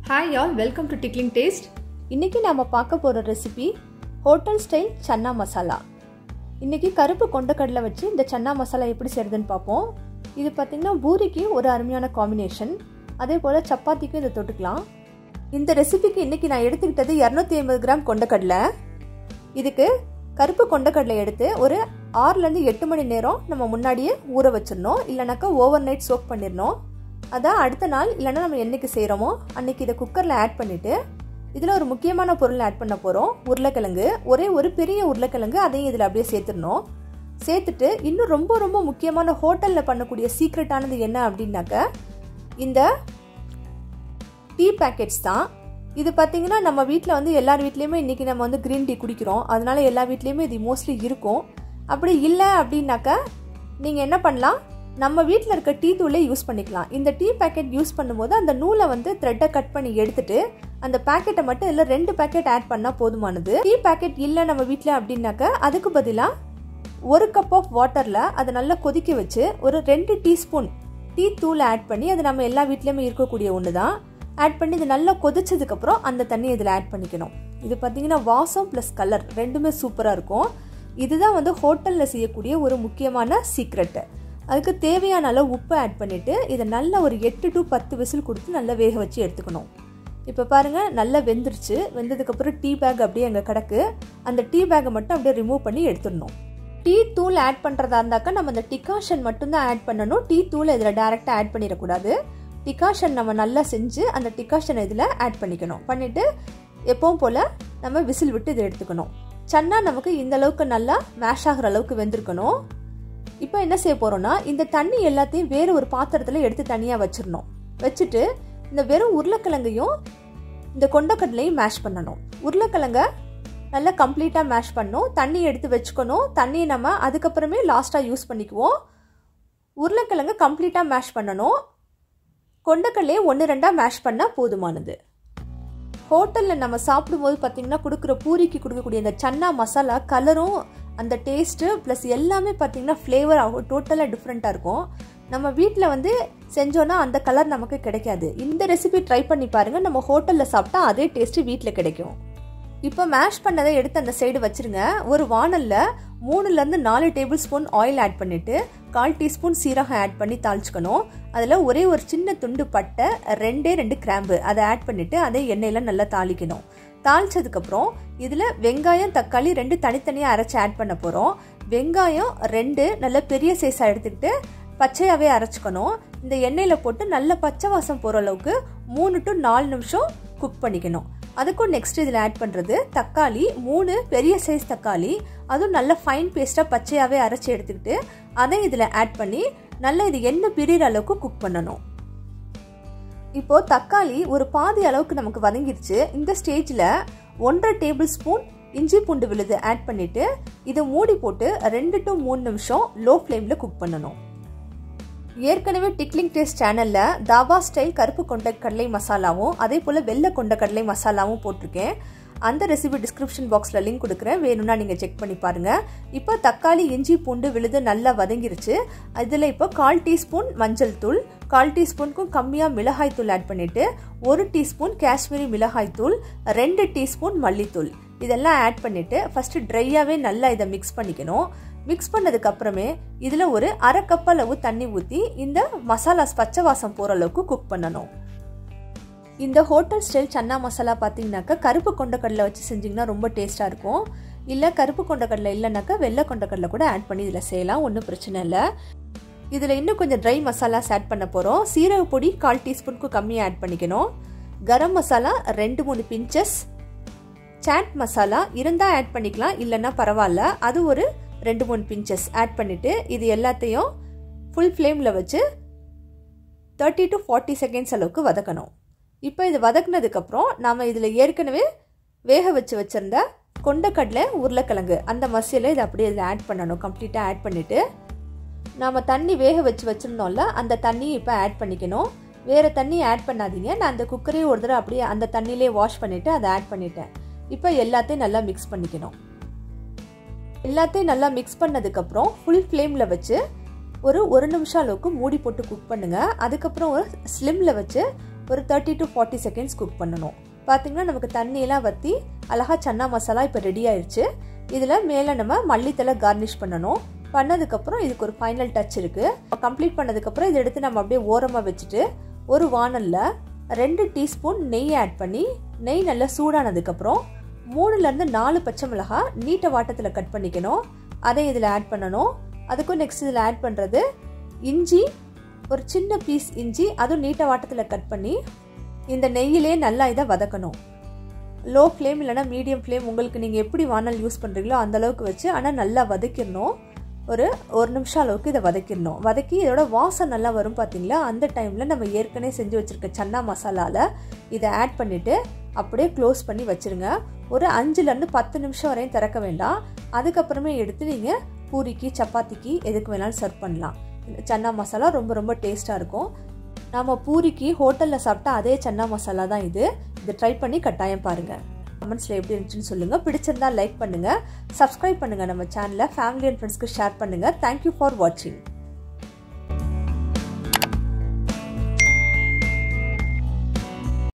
hi யால் welcome to tickling taste இன்றைக்கி நாம் பார்க்க போகிற recipe hotel style chana masala இன்றைக்கி கருப்பு கொண்டக்கடலை வச்சு இந்த சன்னா மசாலா எப்படி செய்கிறதுன்னு பார்ப்போம் இது பார்த்திங்கன்னா பூரிக்கு ஒரு அருமையான காம்பினேஷன் அதே போல் சப்பாத்திக்கும் இதை தொட்டுக்கலாம் இந்த ரெசிபிக்கு இன்றைக்கி நான் எடுத்துக்கிட்டது இரநூத்தி ஐம்பது கிராம் கொண்டக்கடலை இதுக்கு கருப்பு கொண்டக்கடலை எடுத்து ஒரு ஆறுலேருந்து எட்டு மணி நேரம் நம்ம முன்னாடியே ஊற வச்சிடணும் இல்லைனாக்கா ஓவர் நைட் சோக் பண்ணிடணும் அதான் அடுத்த நாள் இல்லைன்னா நம்ம என்னைக்கு செய்கிறோமோ அன்னைக்கு இதை குக்கரில் ஆட் பண்ணிவிட்டு இதில் ஒரு முக்கியமான பொருள் ஆட் பண்ண போகிறோம் உருளைக்கிழங்கு ஒரே ஒரு பெரிய உருளைக்கிழங்கு அதையும் இதில் அப்படியே சேர்த்துடணும் சேர்த்துட்டு இன்னும் ரொம்ப ரொம்ப முக்கியமான ஹோட்டலில் பண்ணக்கூடிய சீக்ரெட்டானது என்ன அப்படின்னாக்க இந்த டீ பேக்கெட்ஸ் தான் இது பார்த்தீங்கன்னா நம்ம வீட்டில் வந்து எல்லார் வீட்லேயுமே இன்றைக்கி நம்ம வந்து க்ரீன் டீ குடிக்கிறோம் அதனால எல்லா வீட்லேயுமே இது மோஸ்ட்லி இருக்கும் அப்படி இல்லை அப்படின்னாக்கா நீங்கள் என்ன பண்ணலாம் நம்ம வீட்டில் இருக்க டீ தூளே யூஸ் பண்ணிக்கலாம் இந்த டீ பேக்கெட் யூஸ் பண்ணும்போது அந்த நூலை வந்து த்ரெட்டை கட் பண்ணி எடுத்துட்டு அந்த பேக்கெட்டை மட்டும் இல்லை ரெண்டு பேக்கெட் ஆட் பண்ணால் போதுமானது டீ பேக்கெட் இல்லை நம்ம வீட்டில் அப்படின்னாக்கா அதுக்கு பதிலாக ஒரு கப் ஆஃப் வாட்டரில் அதை நல்லா கொதிக்க வச்சு ஒரு ரெண்டு டீஸ்பூன் டீ தூள் ஆட் பண்ணி அது நம்ம எல்லா வீட்லேயுமே இருக்கக்கூடிய ஒன்று தான் ஆட் பண்ணி இது நல்லா கொதிச்சதுக்கப்புறம் அந்த தண்ணி இதில் ஆட் பண்ணிக்கணும் இது பார்த்தீங்கன்னா வாசம் ப்ளஸ் கலர் ரெண்டுமே சூப்பராக இருக்கும் இதுதான் வந்து ஹோட்டலில் செய்யக்கூடிய ஒரு முக்கியமான சீக்ரெட்டு அதுக்கு தேவையான அளவு உப்பு ஆட் பண்ணிவிட்டு இதை நல்லா ஒரு எட்டு டு பத்து விசில் கொடுத்து நல்லா வேக வச்சு எடுத்துக்கணும் இப்போ பாருங்கள் நல்லா வெந்துருச்சு வெந்ததுக்கப்புறம் டீ பேக் அப்படியே அங்கே கிடக்கு அந்த டீ பேக்கை மட்டும் அப்படியே ரிமூவ் பண்ணி எடுத்துடணும் டீ தூள் ஆட் பண்ணுறதா இருந்தாக்கா நம்ம அந்த டிகாஷன் மட்டும்தான் ஆட் பண்ணணும் டீ தூள் இதில் டேரெக்டாக ஆட் பண்ணிடக்கூடாது டிகாஷன் நம்ம நல்லா செஞ்சு அந்த டிகாஷன் இதில் ஆட் பண்ணிக்கணும் பண்ணிவிட்டு எப்பவும் போல் நம்ம விசில் விட்டு இதை எடுத்துக்கணும் சன்னா நமக்கு இந்த அளவுக்கு நல்லா மேஷ் ஆகிற அளவுக்கு வெந்திருக்கணும் இப்போ என்ன செய்ய போகிறோம்னா இந்த தண்ணி எல்லாத்தையும் வேறு ஒரு பாத்திரத்தில் எடுத்து தனியாக வச்சிடணும் வச்சுட்டு இந்த வெறும் உருளைக்கிழங்கையும் இந்த கொண்டக்கடலையும் மேஷ் பண்ணணும் உருளைக்கிழங்க நல்லா கம்ப்ளீட்டாக மேஷ் பண்ணணும் தண்ணி எடுத்து வச்சுக்கணும் தண்ணியை நம்ம அதுக்கப்புறமே லாஸ்ட்டாக யூஸ் பண்ணிக்குவோம் உருளைக்கிழங்கு கம்ப்ளீட்டாக மேஷ் பண்ணணும் கொண்டக்கடலையை ஒன்று ரெண்டாக மேஷ் பண்ணால் போதுமானது ஹோட்டலில் நம்ம சாப்பிடும்போது பார்த்திங்கன்னா கொடுக்குற பூரிக்கு கொடுக்கக்கூடிய இந்த சன்னா மசாலா கலரும் அந்த டேஸ்ட்டு ப்ளஸ் எல்லாமே பார்த்திங்கன்னா ஃப்ளேவர் ஆகும் டோட்டலாக டிஃப்ரெண்ட்டாக இருக்கும் நம்ம வீட்டில் வந்து செஞ்சோன்னா அந்த கலர் நமக்கு கிடைக்காது இந்த ரெசிபி ட்ரை பண்ணி பாருங்கள் நம்ம ஹோட்டலில் சாப்பிட்டா அதே டேஸ்ட்டு வீட்டில் கிடைக்கும் இப்போ மேஷ் பண்ணதை எடுத்து அந்த சைடு வச்சுருங்க ஒரு வானலில் மூணுலேருந்து நாலு டேபிள் ஸ்பூன் ஆயில் ஆட் பண்ணிவிட்டு கால் டீஸ்பூன் சீரகம் ஆட் பண்ணி தாளிச்சுக்கணும் அதில் ஒரே ஒரு சின்ன துண்டு பட்டை ரெண்டே ரெண்டு கிராம்பு அதை ஆட் பண்ணிவிட்டு அதை எண்ணெயில் நல்லா தாளிக்கணும் தாளிச்சதுக்கப்புறம் இதில் வெங்காயம் தக்காளி ரெண்டு தனித்தனியாக அரைச்சி ஆட் பண்ண போகிறோம் வெங்காயம் ரெண்டு நல்ல பெரிய சைஸாக எடுத்துக்கிட்டு பச்சையாகவே அரைச்சிக்கணும் இந்த எண்ணெயில் போட்டு நல்ல பச்சை வாசம் போகிற அளவுக்கு மூணு டு நாலு நிமிஷம் குக் பண்ணிக்கணும் அதுக்கும் நெக்ஸ்ட் இதில் ஆட் பண்ணுறது தக்காளி மூணு பெரிய சைஸ் தக்காளி அதுவும் நல்ல ஃபைன் பேஸ்ட்டாக பச்சையாகவே அரைச்சி எடுத்துக்கிட்டு அதை இதில் ஆட் பண்ணி நல்லா இது எண்ணெய் பிரிகிற அளவுக்கு குக் பண்ணணும் இப்போ தக்காளி ஒரு பாதி அளவுக்கு நமக்கு வதங்கிருச்சு இந்த ஸ்டேஜில் ஒன்றரை டேபிள் ஸ்பூன் இஞ்சி பூண்டு விழுது ஆட் பண்ணிட்டு இதை மூடி போட்டு ரெண்டு டு மூணு நிமிஷம் லோ ஃப்ளேமில் குக் பண்ணணும் ஏற்கனவே டிக்லிங் டேஸ்ட் சேனலில் தாபா ஸ்டைல் கருப்பு கொண்ட கடலை மசாலாவும் அதே போல் வெள்ளை கொண்ட கடலை மசாலாவும் போட்டிருக்கேன் அந்த ரெசிபி டிஸ்கிரிப்ஷன் பாக்ஸில் லிங்க் கொடுக்குறேன் வேணும்னா நீங்கள் செக் பண்ணி பாருங்கள் இப்போ தக்காளி இஞ்சி பூண்டு விழுது நல்லா வதங்கிருச்சு அதில் இப்போ கால் டீஸ்பூன் மஞ்சள் தூள் கால் டீஸ்பூனுக்கும் கம்மியாக மிளகாய் தூள் ஆட் பண்ணிவிட்டு ஒரு டீஸ்பூன் காஷ்மீரி மிளகாய் தூள் ரெண்டு டீஸ்பூன் மல்லித்தூள் இதெல்லாம் ஆட் பண்ணிவிட்டு ஃபஸ்ட்டு ட்ரையாகவே நல்லா இதை மிக்ஸ் பண்ணிக்கணும் மிக்ஸ் பண்ணதுக்கு அப்புறமே இதில் ஒரு அரை கப் அளவு தண்ணி ஊற்றி இந்த மசாலாஸ் பச்சை வாசம் போகிற அளவுக்கு குக் பண்ணணும் இந்த ஹோட்டல் ஸ்டைல் சன்னா மசாலா பார்த்தீங்கன்னாக்கா கருப்பு கொண்டக்கடலை வச்சு செஞ்சிங்கன்னா ரொம்ப டேஸ்ட்டாக இருக்கும் இல்லை கருப்பு கொண்டக்கடலை இல்லைனாக்கா வெள்ளை கொண்டக்கடலை கூட ஆட் பண்ணி இதில் செய்யலாம் ஒன்றும் பிரச்சனை இல்லை இதில் இன்னும் கொஞ்சம் ட்ரை மசாலாஸ் ஆட் பண்ண போகிறோம் சீரக பொடி கால் டீஸ்பூனுக்கு கம்மியாக ஆட் பண்ணிக்கணும் கரம் மசாலா ரெண்டு மூணு பிஞ்சஸ் சாட் மசாலா இருந்தால் ஆட் பண்ணிக்கலாம் இல்லைன்னா பரவாயில்ல அது ஒரு ரெண்டு மூணு பிஞ்சஸ் ஆட் பண்ணிவிட்டு இது எல்லாத்தையும் ஃபுல் ஃப்ளேமில் வச்சு தேர்ட்டி டு ஃபார்ட்டி செகண்ட்ஸ் அளவுக்கு வதக்கணும் இப்போ இது வதக்குனதுக்கப்புறம் நாம் இதில் ஏற்கனவே வேக வச்சு வச்சுருந்த கொண்டக்கடலை உருளைக்கிழங்கு அந்த மசியில் இதை அப்படியே இதில் ஆட் பண்ணணும் கம்ப்ளீட்டாக ஆட் பண்ணிவிட்டு நாம் தண்ணி வேக வச்சு வச்சுருந்தோம்ல அந்த தண்ணியை இப்போ ஆட் பண்ணிக்கணும் வேறு தண்ணி ஆட் பண்ணாதீங்க நான் அந்த குக்கரையும் ஒரு தடவை அப்படியே அந்த தண்ணியிலே வாஷ் பண்ணிவிட்டு அதை ஆட் பண்ணிட்டேன் இப்போ எல்லாத்தையும் நல்லா மிக்ஸ் பண்ணிக்கணும் எல்லாத்தையும் நல்லா மிக்ஸ் பண்ணதுக்கப்புறம் ஃபுல் ஃப்ளேமில் வச்சு ஒரு ஒரு நிமிஷம் அளவுக்கு மூடி போட்டு குக் பண்ணுங்கள் அதுக்கப்புறம் ஒரு ஸ்லிம்மில் வச்சு ஒரு thirty to forty seconds cook பண்ணணும் பார்த்தீங்கன்னா நமக்கு தண்ணியெல்லாம் வற்றி அழகாக சன்னா மசாலா இப்போ ரெடி ஆயிடுச்சு இதில் மேலே நம்ம மல்லித்தலை கார்னிஷ் பண்ணணும் பண்ணதுக்கப்புறம் இதுக்கு ஒரு ஃபைனல் டச் இருக்குது கம்ப்ளீட் பண்ணதுக்கப்புறம் இதை எடுத்து நம்ம அப்படியே ஓரமாக வச்சுட்டு ஒரு வானலில் ரெண்டு டீஸ்பூன் நெய் ஆட் பண்ணி நெய் நல்லா சூடானதுக்கப்புறம் மூணுலேருந்து நாலு பச்சை மிளகாய் நீட்ட வாட்டத்தில் கட் பண்ணிக்கணும் அதை இதில் ஆட் பண்ணணும் அதுக்கும் நெக்ஸ்ட் இதில் ஆட் பண்ணுறது இஞ்சி ஒரு சின்ன பீஸ் இஞ்சி அதுவும் நீட்ட வாட்டத்தில் கட் பண்ணி இந்த நெய்யிலே நல்லா இதை வதக்கணும் லோ ஃப்ளேம் இல்லைனா மீடியம் ஃப்ளேம் உங்களுக்கு நீங்கள் எப்படி வானல் யூஸ் பண்ணுறீங்களோ அந்த அளவுக்கு வச்சு ஆனால் நல்லா வதக்கிடணும் ஒரு ஒரு நிமிஷம் அளவுக்கு இதை வதக்கிடணும் வதக்கி இதோட வாசம் நல்லா வரும் பார்த்தீங்களா அந்த டைமில் நம்ம ஏற்கனவே செஞ்சு வச்சுருக்க சன்னா மசாலாவில் இதை ஆட் பண்ணிவிட்டு அப்படியே க்ளோஸ் பண்ணி வச்சுருங்க ஒரு அஞ்சுலேருந்து பத்து நிமிஷம் வரையும் திறக்க வேண்டாம் அதுக்கப்புறமே எடுத்து நீங்கள் பூரிக்கு சப்பாத்திக்கு எதுக்கு வேணாலும் சர்வ் பண்ணலாம் சன்னா மசாலா ரொம்ப ரொம்ப டேஸ்ட்டாக இருக்கும் நம்ம பூரிக்கு ஹோட்டலில் சாப்பிட்டா அதே சன்னா மசாலா தான் இது இது ட்ரை பண்ணி கட்டாயம் பாருங்கள் கமெண்ட்ஸில் எப்படி இருந்துச்சுன்னு சொல்லுங்கள் பிடிச்சிருந்தா லைக் பண்ணுங்கள் சப்ஸ்கிரைப் பண்ணுங்கள் நம்ம சேனலை ஃபேமிலி அண்ட் ஃப்ரெண்ட்ஸ்க்கு ஷேர் பண்ணுங்கள் தேங்க்யூ ஃபார் வாட்சிங்